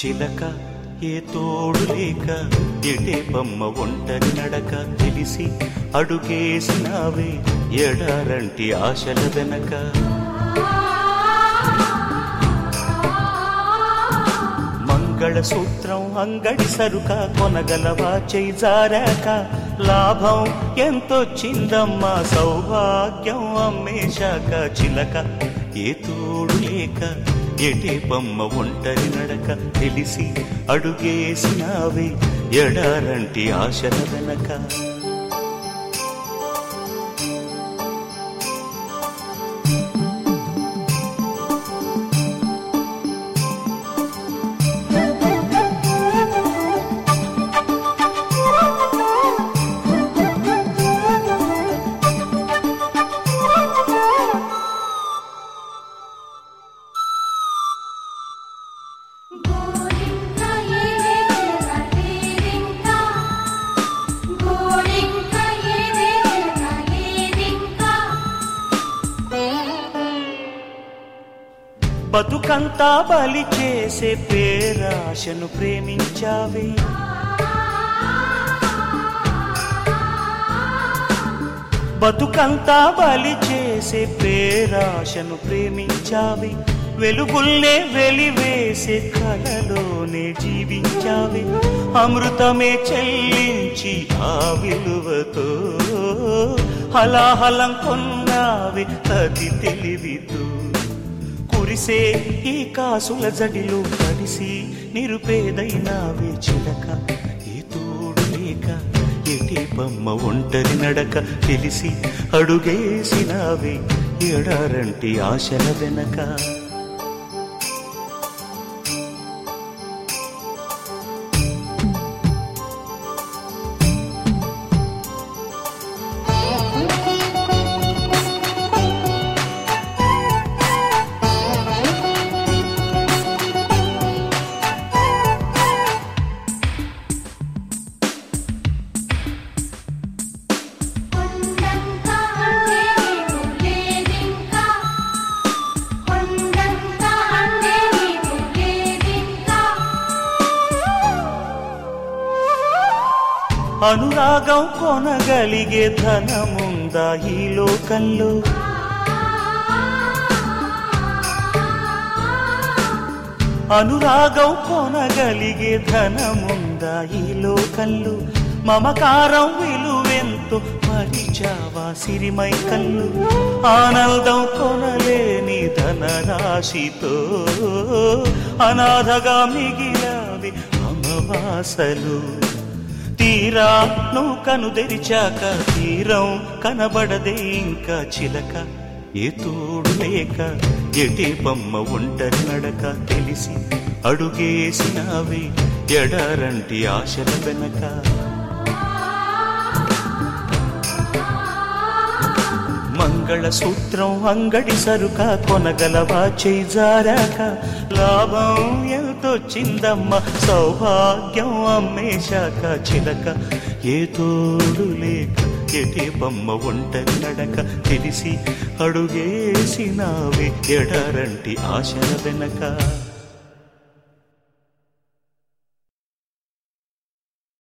చిలక ఏ తోడు లేక ఎటే బొమ్మ ఒంటరి నడక తెలిసి అడుగేసినావే ఎడారంటి ఆశల వెనక మంగళసూత్రం అంగడి సరుక కొనగలవా చేయి జారాక లాభం ఎంతొచ్చిందమ్మా సౌభాగ్యం అమ్మేశాక చిలక ఏ తోడు లేక ఎటే బొమ్మ ఒంటరి నడక తెలిసి అడుగేసినావే ఎడారంటి ఆశల వెనక గోరింక ఏదేల లేదింక గోరింక ఏదేల లేదింక బతుకంతా బలి చేసే పేరాశను ప్రేమించావే బతుకంతా బలి చేసే పేరాశను ప్రేమించావి వెలుగుల్నే వెలివేసే కలలోనే జీవించావి అమృతమే చెల్లించి ఆ విలువతో హలాహలం కొన్నావి అది తెలివితో కురిసే ఈ కాసుల జడిలో కలిసి నిరుపేదైనావే చిలక ఏ తోడు లేక ఎటి బొమ్మ ఒంటరి నడక తెలిసి అడుగేసినావే ఎడారంటి ఆశల వెనక కొండంత అందేవు లేదింక కొండంత అందేవు లేదింక అనురాగం కొనగలిగే ధనముందా ఈ లోకంలో అనురాగం కొనగలిగే ధనముందా ఈ లోకల్లు మమకారం విలువెంతో మరిచావా సిరిమై కల్లు ఆనందం కొనలేని ధనరాశితో అనాథగా మిగిలావి అమవాసలు తీరా నువ్వు కను తెరిచాక తీరం కనబడదే ఇంకా చిలక ఏ తోడు లేక ఎటే బొమ్మ ఒంటరి నడక తెలిసి అడుగేసినావే ఎడారంటి ఆశల వెనక మంగళసూత్రం అంగడి సరుక కొనగలవా చేయి జారాక లాభం ఎంతొచ్చిందమ్మ సౌభాగ్యం అమ్మేశాక చిలక ఏ తోడు లేక ఎటే బొమ్మ ఒంటరి నడక తెలిసి అడుగేసినావే ఎడారంటి ఆశల వెనక